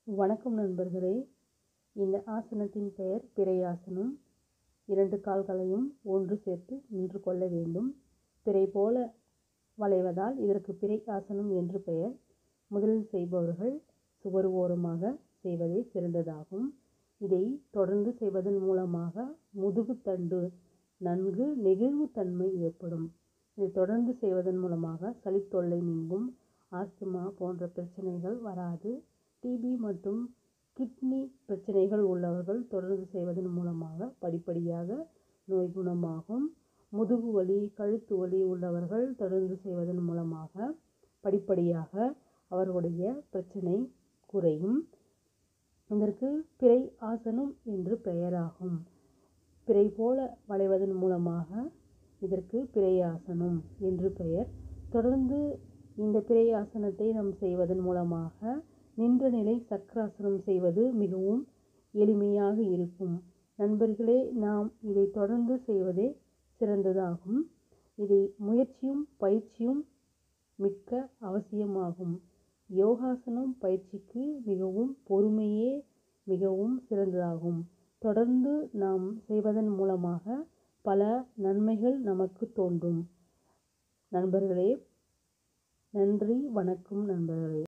வணக்கம் நண்பர்களே இந்த ஆசனத்தின் பெயர் பிறையாசனம் இரண்டு கால்களையும் ஒன்று சேர்த்து நின்று கொள்ள வேண்டும் பிறை போல வளைவதால் இதற்கு பிறை ஆசனம் என்று பெயர் முதலில் செய்பவர்கள் சுவர் ஓரமாக செய்வதே சிறந்ததாகும் இதை தொடர்ந்து செய்வதன் மூலமாக முதுகுத்தண்டு நன்கு நெகிழ்வுத்தன்மை ஏற்படும் இதை தொடர்ந்து செய்வதன் மூலமாக சளித்தொல்லை நீங்கும் ஆஸ்துமா போன்ற பிரச்சனைகள் வராது டிபி மற்றும் கிட்னி பிரச்சனைகள் உள்ளவர்கள் தொடர்ந்து செய்வதன் மூலமாக படிப்படியாக நோய் குணமாகும் முதுகு வலி கழுத்து வலி உள்ளவர்கள் தொடர்ந்து செய்வதன் மூலமாக படிப்படியாக அவர்களுடைய பிரச்சனை குறையும் இதற்கு பிறை ஆசனம் என்று பெயராகும் பிறை போல வளைவதன் மூலமாக இதற்கு பிறை ஆசனம் என்று பெயர் தொடர்ந்து இந்த பிறை ஆசனத்தை நாம் செய்வதன் மூலமாக நின்ற நிலை சக்கராசனம் செய்வது மிகவும் எளிமையாக இருக்கும் நண்பர்களே நாம் இதை தொடர்ந்து செய்வதே சிறந்ததாகும் இதை முயற்சியும் பயிற்சியும் மிக்க அவசியமாகும் யோகாசனம் பயிற்சிக்கு மிகவும் பொறுமையே மிகவும் சிறந்ததாகும் தொடர்ந்து நாம் செய்வதன் மூலமாக பல நன்மைகள் நமக்கு தோன்றும் நண்பர்களே நன்றி வணக்கம் நண்பர்களே